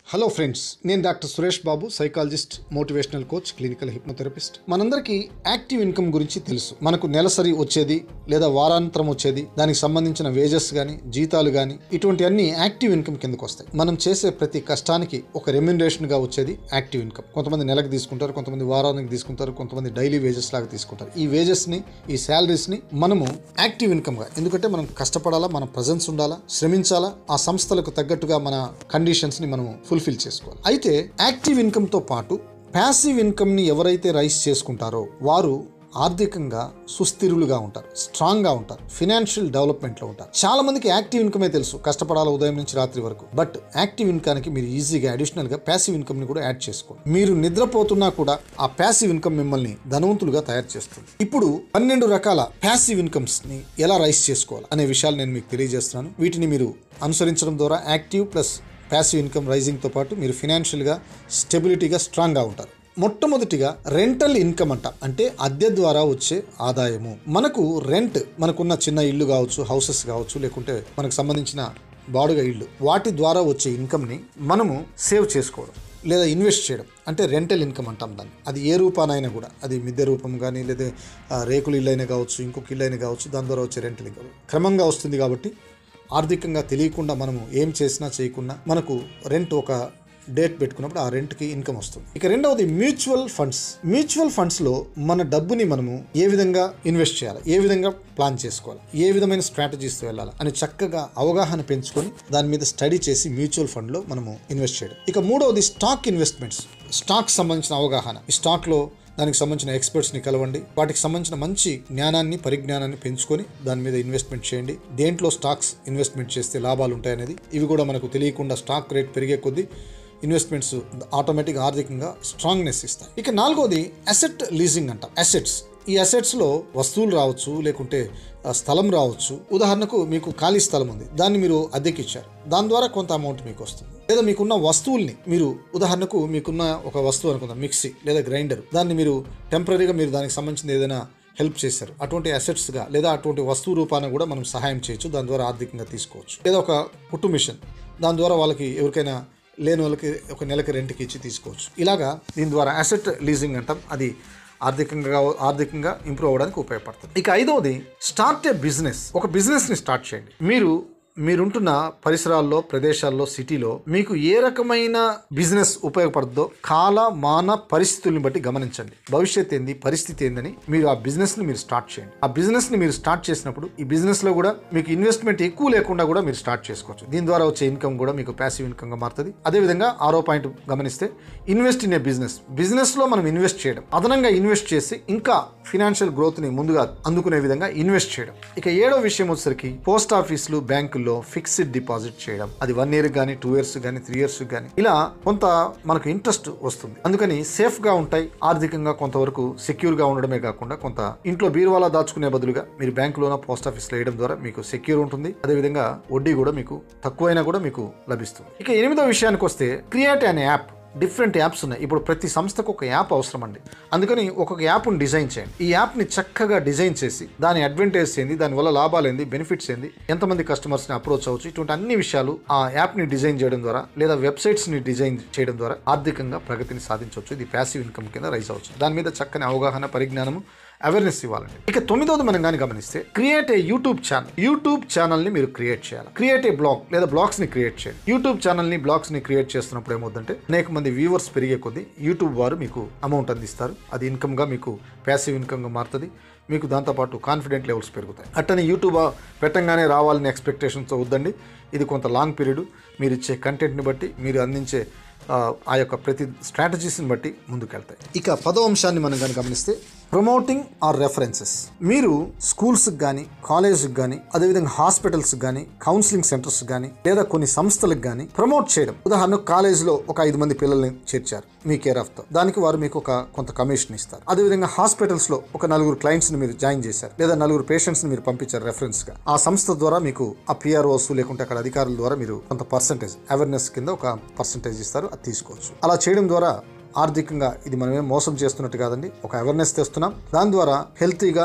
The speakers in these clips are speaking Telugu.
హలో ఫ్రెండ్స్ నేను doctor Suresh Babu psychologist motivational coach clinical hypnotherapist మనందరికీ యాక్టివ్ ఇన్కమ్ గురించి తెలుసు మనకు నెలసరి వచ్చేది లేదా వారాంతరం వచ్చేది దానికి సంబంధించిన వేజెస్ కానీ జీతాలు కానీ ఇటువంటి అన్ని యాక్టివ్ ఇన్కమ్ కిందకు వస్తాయి మనం చేసే ప్రతి కష్టానికి ఒక రెమ్యునరేషన్ గా వచ్చేది యాక్టివ్ ఇన్కమ్ కొంతమంది నెలకు తీసుకుంటారు కొంతమంది వారానికి తీసుకుంటారు కొంతమంది డైలీ వేజెస్ లాగా తీసుకుంటారు ఈ వేజెస్ ని ఈ సాలరీస్ ని మనము యాక్టివ్ ఇన్కమ్ గా ఎందుకంటే మనం కష్టపడాలా మన ప్రజెన్స్ ఉండాలా శ్రమించాలా ఆ సంస్థలకు తగ్గట్టుగా మన కండిషన్స్ ని మనం ఫుల్ఫిల్ చేసుకోవాలి అయితే యాక్టివ్ ఇన్కమ్ తో పాటు ప్యాసివ్ ఇన్కమ్ ని ఎవరైతే రైస్ చేసుకుంటారో వారు ఆర్థికంగా సుస్థిరులుగా ఉంటారు స్ట్రాంగ్ గా ఉంటారు ఫినాన్షియల్ డెవలప్మెంట్ లో ఉంటారు చాలా మందికి యాక్టివ్ ఇన్కమే తెలుసు కష్టపడాలి ఉదయం నుంచి రాత్రి వరకు బట్ యాక్టివ్ ఇన్కమ్ కి మీరు ఈజీగా అడిషనల్ గా ప్యాసివ్ ఇన్కమ్ ని కూడా యాడ్ చేసుకోండి మీరు నిద్రపోతున్నా కూడా ఆ ప్యాసివ్ ఇన్కమ్ మిమ్మల్ని ధనవంతులుగా తయారు చేస్తుంది ఇప్పుడు పన్నెండు రకాల ప్యాసివ్ ఇన్కమ్స్ ని ఎలా రైస్ చేసుకోవాలి అనే విషయాలు నేను మీకు తెలియజేస్తున్నాను వీటిని మీరు అనుసరించడం ద్వారా యాక్టివ్ ప్లస్ ప్యాసివ్ ఇన్కమ్ రైజింగ్తో పాటు మీరు ఫినాన్షియల్గా స్టెబిలిటీగా స్ట్రాంగ్గా ఉంటారు మొట్టమొదటిగా రెంటల్ ఇన్కమ్ అంట అంటే అద్దె ద్వారా వచ్చే ఆదాయము మనకు రెంట్ మనకున్న చిన్న ఇల్లు కావచ్చు హౌసెస్ కావచ్చు లేకుంటే మనకు సంబంధించిన బాడుగ ఇల్లు వాటి ద్వారా వచ్చే ఇన్కమ్ని మనము సేవ్ చేసుకోవడం లేదా ఇన్వెస్ట్ చేయడం అంటే రెంటల్ ఇన్కమ్ అంటాం దాన్ని అది ఏ రూపానైనా కూడా అది మిద్దె రూపం కానీ లేదా ఆ, రేకుల ఇల్లు అయినా కావచ్చు ఇంకొక ఇల్లు అయినా కావచ్చు దాని ద్వారా వచ్చే రెంటల్ ఇన్కమ్ క్రమంగా వస్తుంది కాబట్టి ఆర్థికంగా తెలియకుండా మనము ఏం చేసినా చేయకుండా మనకు రెంట్ ఒక డేట్ పెట్టుకున్నప్పుడు ఆ రెంట్కి ఇన్కమ్ వస్తుంది ఇక రెండవది మ్యూచువల్ ఫండ్స్ మ్యూచువల్ ఫండ్స్లో మన డబ్బుని మనము ఏ విధంగా ఇన్వెస్ట్ చేయాలి ఏ విధంగా ప్లాన్ చేసుకోవాలి ఏ విధమైన స్ట్రాటజీస్తో వెళ్ళాలి అని చక్కగా అవగాహన పెంచుకొని దాని మీద స్టడీ చేసి మ్యూచువల్ ఫండ్లో మనము ఇన్వెస్ట్ చేయడం ఇక మూడవది స్టాక్ ఇన్వెస్ట్మెంట్స్ స్టాక్ సంబంధించిన అవగాహన ఈ స్టాక్లో దానికి సంబంధించిన ఎక్స్పర్ట్స్ని కలవండి వాటికి సంబంధించిన మంచి జ్ఞానాన్ని పరిజ్ఞానాన్ని పెంచుకొని దాని మీద ఇన్వెస్ట్మెంట్ చేయండి దేంట్లో స్టాక్స్ ఇన్వెస్ట్మెంట్ చేస్తే లాభాలు ఉంటాయనేది ఇవి కూడా మనకు తెలియకుండా స్టాక్ రేట్ పెరిగే కొద్దీ ఇన్వెస్ట్మెంట్స్ ఆటోమేటిక్ ఆర్థికంగా స్ట్రాంగ్నెస్ ఇస్తాయి ఇక నాలుగోది అసెట్ లీజింగ్ అంటాం అసెట్స్ ఈ అసెట్స్లో వస్తువులు రావచ్చు లేకుంటే ఆ, స్థలం రావచ్చు ఉదాహరణకు మీకు ఖాళీ స్థలం ఉంది దాన్ని మీరు అద్దెకి ఇచ్చారు దాని ద్వారా కొంత అమౌంట్ మీకు వస్తుంది లేదా మీకున్న వస్తువుల్ని మీరు ఉదాహరణకు మీకున్న ఒక వస్తువు అనుకుందాం మిక్సీ లేదా గ్రైండర్ దాన్ని మీరు టెంపరీగా మీరు దానికి సంబంధించిన ఏదైనా హెల్ప్ చేశారు అటువంటి అసెట్స్గా లేదా అటువంటి వస్తువు రూపాన కూడా మనం సహాయం చేయొచ్చు దాని ద్వారా ఆర్థికంగా తీసుకోవచ్చు లేదా ఒక కుట్టు మిషన్ దాని ద్వారా వాళ్ళకి ఎవరికైనా లేని వాళ్ళకి ఒక నెలకి రెంట్కి ఇచ్చి తీసుకోవచ్చు ఇలాగా దీని ద్వారా అసెట్ లీజింగ్ అంటాం అది ఆర్థికంగా ఆర్థికంగా ఇంప్రూవ్ అవ్వడానికి ఉపయోగపడుతుంది ఇక ఐదవది స్టార్ట్ ఏ బిజినెస్ ఒక బిజినెస్ని స్టార్ట్ చేయండి మీరు మీరుంటున్న పరిసరాల్లో ప్రదేశాల్లో సిటీలో మీకు ఏ రకమైన బిజినెస్ ఉపయోగపడుతుందో కాల మాన పరిస్థితుల్ని బట్టి గమనించండి భవిష్యత్ ఏంది పరిస్థితి ఏందని మీరు ఆ బిజినెస్ ని మీరు స్టార్ట్ చేయండి ఆ బిజినెస్ ని మీరు స్టార్ట్ చేసినప్పుడు ఈ బిజినెస్ లో కూడా మీకు ఇన్వెస్ట్మెంట్ ఎక్కువ లేకుండా కూడా మీరు స్టార్ట్ చేసుకోవచ్చు దీని ద్వారా వచ్చే ఇన్కమ్ కూడా మీకు ప్యాసివ్ ఇన్కమ్ గా మారుతుంది అదేవిధంగా ఆరో పాయింట్ గమనిస్తే invest in a business business లో మనం ఇన్వెస్ట్ చేయడం అదనంగా ఇన్వెస్ట్ చేసి ఇంకా ఫినాన్షియల్ గ్రోత్ ని ముందుగా అందుకునే విధంగా ఇన్వెస్ట్ చేయడం ఇక ఏడో విషయం వచ్చేసరికి పోస్ట్ ఆఫీసులు బ్యాంకుల్లో ఫిక్స్డ్ డిపాజిట్ చేయడం అది వన్ ఇయర్ కానీ టూ ఇయర్స్ కానీ త్రీ ఇయర్స్ కానీ ఇలా కొంత మనకు ఇంట్రెస్ట్ వస్తుంది అందుకని సేఫ్ గా ఉంటాయి ఆర్థికంగా కొంతవరకు సెక్యూర్ గా ఉండడమే కాకుండా కొంత ఇంట్లో బీరువాలా దాచుకునే బదులుగా మీరు బ్యాంకులోన పోస్ట్ ఆఫీస్లో వేయడం ద్వారా మీకు సెక్యూర్ ఉంటుంది అదేవిధంగా వడ్డీ కూడా మీకు తక్కువైనా కూడా మీకు లభిస్తుంది ఇక ఎనిమిదో విషయానికి వస్తే క్రియేట్ అనే యాప్ డిఫరెంట్ యాప్స్ ఉన్నాయి ఇప్పుడు ప్రతి సంస్థకు ఒక యాప్ అవసరం అండి అందుకని ఒక్కొక్క యాప్ని డిజైన్ చేయండి ఈ యాప్ని చక్కగా డిజైన్ చేసి దాని అడ్వాంటేజ్ ఏంది దాని వల్ల లాభాలు ఏంది బెనిఫిట్స్ ఏంది ఎంతమంది కస్టమర్స్ని అప్రోచ్ అవ్వచ్చు ఇటువంటి అన్ని విషయాలు ఆ యాప్ని డిజైన్ చేయడం ద్వారా లేదా వెబ్సైట్స్ని డిజైన్ చేయడం ద్వారా ఆర్థికంగా ప్రగతిని సాధించవచ్చు ఇది ప్యాసివ్ ఇన్కమ్ కింద రైజ్ అవచ్చు దాని మీద చక్కని అవగాహన పరిజ్ఞానము అవేర్నెస్ ఇవ్వాలండి ఇక తొమ్మిదవది మనం కానీ గమనిస్తే create a YouTube channel YouTube channel ని మీరు క్రియేట్ చేయాలి క్రియేట్ ఏ బ్లాగ్ లేదా బ్లాగ్స్ ని క్రియేట్ చేయాలి యూట్యూబ్ ఛానల్ ని బ్లాగ్స్ ని క్రియేట్ చేస్తున్నప్పుడు ఏమవుతుందంటే అనేక మంది వ్యూవర్స్ పెరిగే కొద్దీ యూట్యూబ్ వారు మీకు అమౌంట్ అందిస్తారు అది ఇన్కమ్ గా మీకు ప్యాసివ్ ఇన్కమ్ గా మారుతుంది మీకు దాంతోపాటు కాన్ఫిడెంట్ లెవెల్స్ పెరుగుతాయి అట్టని యూట్యూబ్ పెట్టంగానే రావాలనే ఎక్స్పెక్టేషన్తో వద్దండి ఇది కొంత లాంగ్ పీరియడ్ మీరు ఇచ్చే కంటెంట్ని బట్టి మీరు అందించే ఆ, ఆ యొక్క ప్రతి స్ట్రాటజీస్ని బట్టి ముందుకెళ్తాయి ఇక పదో అంశాన్ని మనం కానీ గమనిస్తే ప్రమోటింగ్ ఆర్ రెఫరెన్సెస్ మీరు స్కూల్స్కి కానీ కాలేజ్కి కానీ అదేవిధంగా హాస్పిటల్స్కి కానీ కౌన్సిలింగ్ సెంటర్స్ కానీ లేదా కొన్ని సంస్థలకు కానీ ప్రమోట్ చేయడం ఉదాహరణకు కాలేజ్లో ఒక ఐదు మంది పిల్లల్ని చేర్చారు మీ కేర్ ఆఫ్ తో దానికి వారు మీకు ఒక కొంత కమిషన్ ఇస్తారు అదేవిధంగా హాస్పిటల్స్ లో ఒక నలుగురు క్లయింట్స్ ని మీరు జాయిన్ చేశారు లేదా నలుగురు పేషెంట్స్ ని మీరు పంపించారు రెఫరెన్స్ గా ఆ సంస్థ ద్వారా మీకు ఆ పిఆర్ఓస్ లేకుంటే అక్కడ అధికారుల ద్వారా మీరు కొంత పర్సంటేజ్ అవేర్నెస్ కింద ఒక పర్సంటేజ్ ఇస్తారు అది తీసుకోవచ్చు అలా చేయడం ద్వారా ఆర్థికంగా ఇది మనమేం మోసం చేస్తున్నట్టు కాదండి ఒక అవేర్నెస్ తెస్తున్నాం దాని ద్వారా హెల్తీగా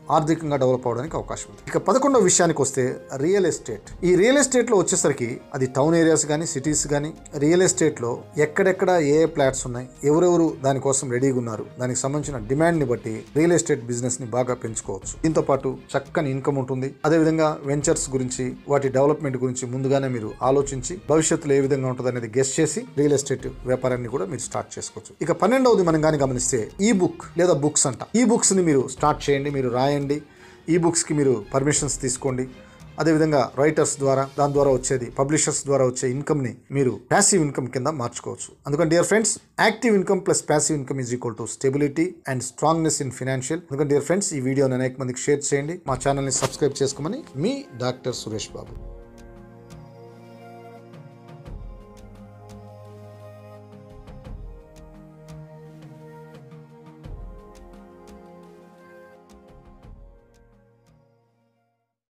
ఆర్థికంగా డెవలప్ అవడానికి అవకాశం ఉంది ఇక పదకొండవ విషయానికి వస్తే రియల్ ఎస్టేట్ ఈ రియల్ ఎస్టేట్లో వచ్చేసరికి అది టౌన్ ఏరియాస్ కానీ సిటీస్ కానీ రియల్ ఎస్టేట్లో ఎక్కడెక్కడ ఏ ఏ ఫ్లాట్స్ ఉన్నాయి ఎవరెవరు దానికోసం రెడీగా ఉన్నారు దానికి సంబంధించిన డిమాండ్ ని బట్టి రియల్ ఎస్టేట్ బిజినెస్ ని బాగా పెంచుకోవచ్చు దీంతో పాటు చక్కని ఇన్కమ్ ఉంటుంది అదేవిధంగా వెంచర్స్ గురించి వాటి డెవలప్మెంట్ గురించి ముందుగానే మీరు ఆలోచించి భవిష్యత్తులో ఏ విధంగా ఉంటుంది అనేది గెస్ట్ చేసి రియల్ ఎస్టేట్ వ్యాపారాన్ని కూడా మీరు స్టార్ట్ చేసుకోవచ్చు ఇక పన్నెండవది మనం కానీ గమనిస్తే ఈ బుక్ లేదా బుక్స్ అంట ఈ బుక్స్ ని మీరు స్టార్ట్ చేయండి మీరు రాయండి ఈ బుక్స్కి మీరు పర్మిషన్స్ తీసుకోండి అదేవిధంగా రైటర్స్ ద్వారా దాని ద్వారా వచ్చేది పబ్లిషర్స్ ద్వారా వచ్చే ఇన్కమ్ని మీరు ప్యాసివ్ ఇన్కమ్ కింద మార్చుకోవచ్చు అందుకని dear friends active income plus passive income is equal to stability and strongness in financial అందుకని డియర్ ఫ్రెండ్స్ ఈ వీడియోని అనేక మందికి షేర్ చేయండి మా ఛానల్ని సబ్స్క్రైబ్ చేసుకోమని మీ డాక్టర్ సురేష్ బాబు